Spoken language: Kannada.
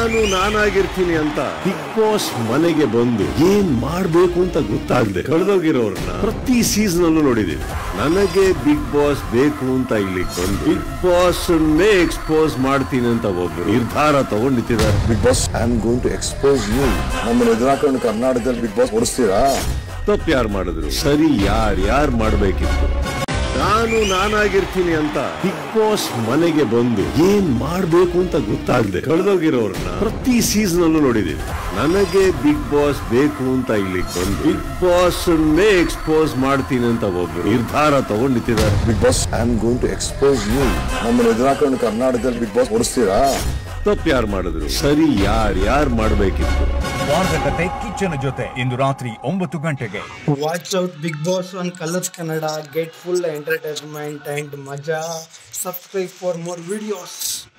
ನಾನು ನಾನಾಗಿರ್ತೀನಿ ಅಂತ ಬಿಗ್ ಬಾಸ್ ಮನೆಗೆ ಬಂದು ಏನ್ ಮಾಡ್ಬೇಕು ಅಂತ ಗೊತ್ತಾಗದೆ ಕಳೆದೋಗಿರೋರ್ನ ಪ್ರತಿ ಸೀಸನ್ ಅಲ್ಲೂ ನೋಡಿದೀವಿ ನನಗೆ ಬಿಗ್ ಬಾಸ್ ಬೇಕು ಅಂತ ಇಲ್ಲಿ ಬಂದು ಬಿಗ್ ಬಾಸ್ ಎಕ್ಸ್ಪೋಸ್ ಮಾಡ್ತೀನಿ ಅಂತ ಒಬ್ರು ನಿರ್ಧಾರ ತಗೊಂಡ್ ನಿಂತಿದ್ದಾರೆ Bigg Boss I am going to expose you ನಮ್ಮನ್ನು ಎದುರಾಕೊಂಡು ಕರ್ನಾಟಕದಲ್ಲಿ ಬಿಗ್ ಬಾಸ್ ಓಡಿಸ್ತೀರಾ ತಪ್ಪು ಯಾರು ಮಾಡಿದ್ರು ಸರಿ ಯಾರು ಯಾರು ಮಾಡ್ಬೇಕಿತ್ತು ನಾನು ನಾನಾಗಿರ್ತೀನಿ ಅಂತ ಬಿಗ್ ಬಾಸ್ ಮನೆಗೆ ಬಂದು ಏನ್ ಮಾಡ್ಬೇಕು ಅಂತ ಗೊತ್ತಾಗದೆ ಕಳೆದೋಗಿರೋರ್ನ ಪ್ರತಿ ಸೀಸನ್ ಅಲ್ಲೂ ನೋಡಿದೀವಿ ನನಗೆ ಬಿಗ್ ಬಾಸ್ ಬೇಕು ಅಂತ ಇಲ್ಲಿ ಬಂದು ಬಿಗ್ ಬಾಸ್ ಎಕ್ಸ್ಪೋಸ್ ಮಾಡ್ತೀನಿ ಅಂತ ಒಬ್ರು ನಿರ್ಧಾರ ತಗೊಂಡ್ ನಿಂತಿದ್ದಾರೆ Bigg Boss I am going to expose you ನಮ್ಮನ್ನು ಎದುರಾಕೊಂಡು ಕರ್ನಾಟಕದಲ್ಲಿ ಬಿಗ್ ಬಾಸ್ ಓಡಿಸ್ತೀರಾ ತಪ್ಪು ಯಾರು ಮಾಡಿದ್ರು ಸರಿ ಯಾರು ಯಾರು ಮಾಡ್ಬೇಕಿತ್ತು ವಾರದ ಕತೆ ಕಿಚ್ಚನ ಜೊತೆ ಇಂದು ರಾತ್ರಿ ಒಂಬತ್ತು ಗಂಟೆಗೆ Watch out Big Boss on Colors Kannada. Get full entertainment and maja. Subscribe for more videos.